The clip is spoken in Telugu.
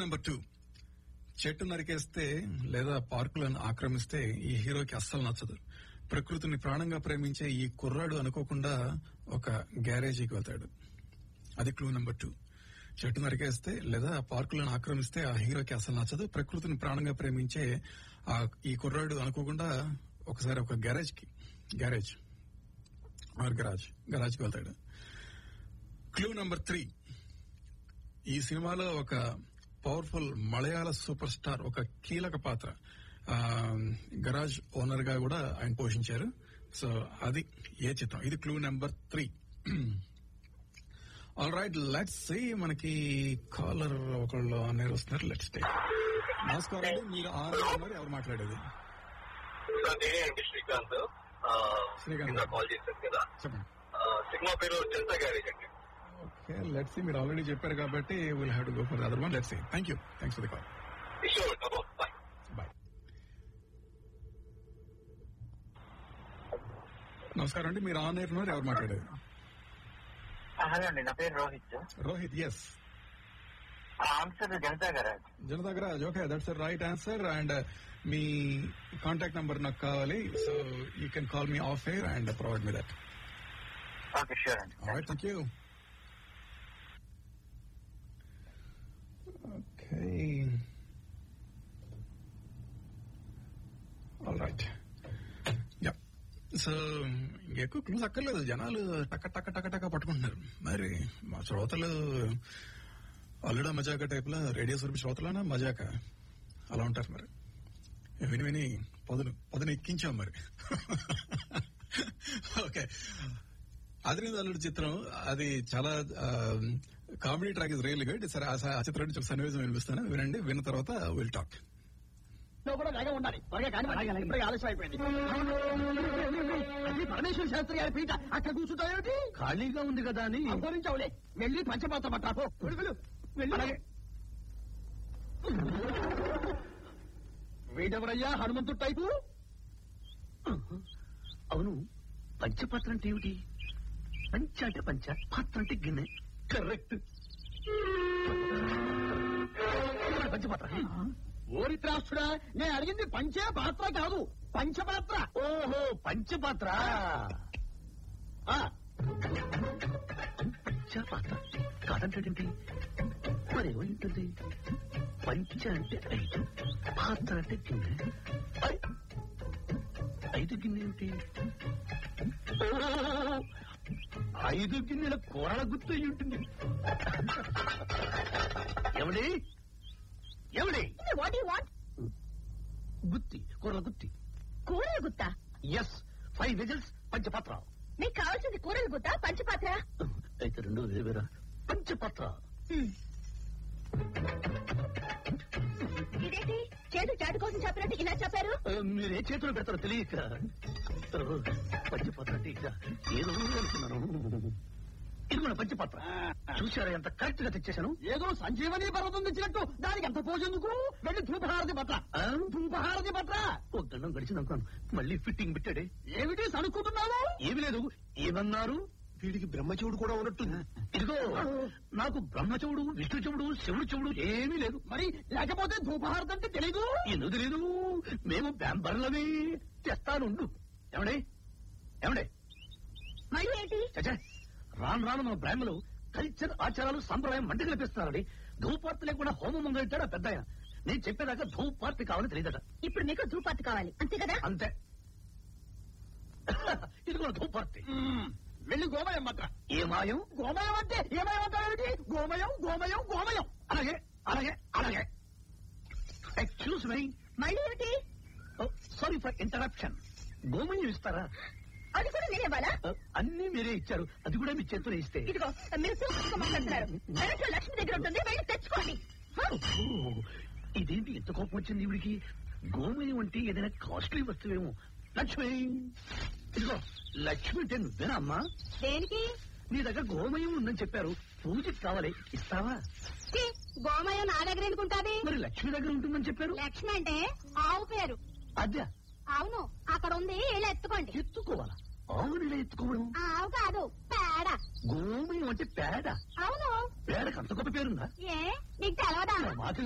నెంబర్ టూ చెట్టు నరికేస్తే లేదా పార్కులను ఆక్రమిస్తే ఈ హీరోకి అస్సలు నచ్చదు ప్రకృతిని ప్రాణంగా ప్రేమించే ఈ కుర్రాడు అనుకోకుండా ఒక గ్యారేజీకి వెళ్తాడు అది క్లూ నెంబర్ టూ చెట్టు నరికేస్తే లేదా పార్కులను ఆక్రమిస్తే ఆ హీరోకి అసలు నచ్చదు ప్రకృతిని ప్రాణంగా ప్రేమించే ఆ ఈ కుర్రాడు అనుకోకుండా ఒకసారి ఒక గ్యారేజ్ కి గ్యారేజ్ ఆర్ గరాజ్ గరాజ్ కి వెళ్తాడు క్లూ నెంబర్ త్రీ ఈ సినిమాలో ఒక పవర్ఫుల్ మలయాళ సూపర్ స్టార్ ఒక కీలక పాత్ర ఆ, గరాజ్ ఓనర్ గా కూడా ఆయన పోషించారు సో అది ఏ చిత్రం ఇది clue number three all right let's see మనకి కాలర్ ఒకళ్ళు అనేది వస్తున్నారు లెట్స్ టేక్ నమస్కారం అండి మీరు ఆన్ ఉన్నారు ఎవరు మాట్లాడేది సార్ నేనే అండి శ్రీకాంత్ ఆ, శ్రీకాంత్. ఇందాక కాల్ చేశాను కదా చెప్పండి ఆ, సినిమా పేరు జనతా గ్యారేజ్ అండి ఓకే లెట్స్ సీ మీరు ఆల్రెడీ చెప్పారు కాబట్టి will have to go for other one let's see thank you thanks for the call sure bye bye నమస్కారం అండి మీరు ఆన్ ఎయిర్ ఉన్నారు ఎవరు మాట్లాడేది హలో అండి నా పేరు Rohit Rohit yes answer Janatha Garage Janatha Garage okay that's right answer and మీ కాంటాక్ట్ నంబర్ నాకు కావాలి so you can call me off air and provide me that okay sure అండి right thank you okay all right yeah so ఎక్కువ క్లూస్ అక్కర్లేదు జనాలు టక్క టక్క టక్క టక్క పట్టుకుంటున్నారు మరి మా శ్రోతలు అల్లుడా మజాక టైప్ లో రేడియో సురభి శ్రోతలోనా మజాక అలా ఉంటారు మరి విని విని పదును పదును ఎక్కించాం మరి ఓకే అదిరింది అల్లుడు చిత్రం అది చాలా comedy track is real good సరే ఆ స- ఆ చిత్రం నుంచి ఒక సన్నివేశం వినిపిస్తాను వినండి విన్న తర్వాత విల్ టాక్ నువ్వు కూడా వేగం ఉండాలి త్వరగా కానీ ఇప్పుడే ఆలస్యం అయిపోయింది అది పరమేశ్వర శాస్త్రి గారి పీట అక్కడ కూర్చుంటావేమిటి ఖాళీగా ఉంది కదా అని అపహరించావులే వెళ్ళి పంచపాత్ర పట్టాపో వెళ్ళు వెళ్ళు వెళ్ళి వీడెవరయ్యా హనుమంతుడు టైపు అవును పంచపాత్ర అంటే ఏమిటి పంచ అంటే పంచ పాత్ర అంటే గిన్నె కరెక్ట్ పంచపాత్ర ఓరి త్రాష్టుడా నేను అడిగింది పంచే పాత్ర కాదు పంచపాత్ర ఓహో పంచపాత్ర ఆ, పంచపాత్ర కాదంటాడేంటి మరి ఏమంటుంది పంచ అంటే ఐదు పాత్ర అంటే గిన్నె ఐ- ఐదు గిన్నె ఏమిటి ఓ, ఐదు గిన్నెల కూరల గుర్తు అయి ఉంటుంది ఎవడి ఎవడి వాట్ యు వాంట్ గుత్తి కూరల గుత్తి కూరలు గుత్తా ఎస్ ఫైవ్ విజిల్స్ పంచపాత్ర నీకు కావాల్సింది కూరలు గుత్తా పంచపాత్ర అయితే రెండు వేరా పంచపాత్ర హ్మ్. ఇదేంటి చేతి చాటు కోసం చెప్పినట్టు ఇలా చెప్పారు ఆ, మీరే చేతులు పెడతారో తెలియక ఓ, పంచపాత్ర అంటే ఇక ఏదో అనుకున్నాను ఇది మన పంచపాత్ర చూసారా ఎంత కరెక్ట్ గా తెచ్చేశాను ఏదో సంజీవని పర్వతం తెచ్చినట్టు దానికి ఎంత పోజెందుకు వెళ్ళి ధూపహారతి పట్ల ఆ? ధూపహారతి పట్ల ఓ దండం గడిచింది అనుకున్నాను మళ్ళీ ఫిట్టింగ్ పెట్టాడే ఏమిటి సనుక్కుంటున్నావు ఏమి లేదు ఏమన్నారు వీడికి బ్రహ్మచవుడు కూడా ఉన్నట్టుంది ఇదిగో నాకు బ్రహ్మచవుడు విష్ణు చెవుడు శివుడు చెవుడు ఏమీ లేదు మరి లేకపోతే ధూపహారతి అంటే తెలీదు ఎందుకు తెలియదు మేము బ్యాంబర్లమే తెస్తానుండు ఏమండే ఏమండే మళ్ళీ ఏంటి చచ్చా రాను రాను మన బ్రాహ్మలు కల్చర్ ఆచారాలు సంప్రదాయం మంట కల్పిస్తున్నారండి ధూపార్తి లేకుండా హోమం మొదలెట్టాడు ఆ పెద్ద ఆయన నేను చెప్పేదాకా ధూపార్తి కావాలని తెలియదట ఇప్పుడు మీకు ధూపార్తి కావాలి అంతే కదా అంతే ఇది కూడా ధూపార్తి మ్మ్. వెళ్ళి గోమయం పట్ల ఏ మాయం గోమయం అంటే ఏమయం అంటావేమిటి గోమయం గోమయం గోమయం అలాగే అలాగే అలాగే ఎక్స్క్యూజ్ మై మళ్ళీ ఏమిటి సారీ ఫర్ ఇంటరప్షన్ గోమయం ఇస్తారా అది కూడా నేను ఇవ్వాలా Uh, అన్నీ మీరే ఇచ్చారు అది కూడా మీ చేతిలో ఇస్తే ఇదిగో మీరు సూపర్గా మాట్లాడుతున్నారు పెరట్లో లక్ష్మి దగ్గర ఉంటుంది వెళ్ళి తెచ్చుకోండి హ? ఓ, ఇదేంటి ఎంత కోపం వచ్చింది ఇవిడికి గోమయం అంటే ఏదైనా కాస్ట్లీ వస్తువేమో లక్ష్మి ఇదిగో లక్ష్మి అంటే నువ్వేనా అమ్మా దేనికి నీ దగ్గర గోమయం ఉందని చెప్పారు పూజకి కావాలి ఇస్తావా ఛీ, గోమయం నా దగ్గర ఎందుకుంటాది మరి లక్ష్మి దగ్గర ఉంటుందని చెప్పారు లక్ష్మి అంటే ఆవు పేరు అద్దా అవును అక్కడ ఉంది ఇలా ఎత్తుకోండి ఎత్తుకోవాలా ఆవుని ఇలా ఎత్తుకోవడం ఆవు కాదు పేడ గోమయం అంటే పేడ అవును పేడకు అంత గొప్ప పేరుందా ఏ నీకు తెలవదా మాకు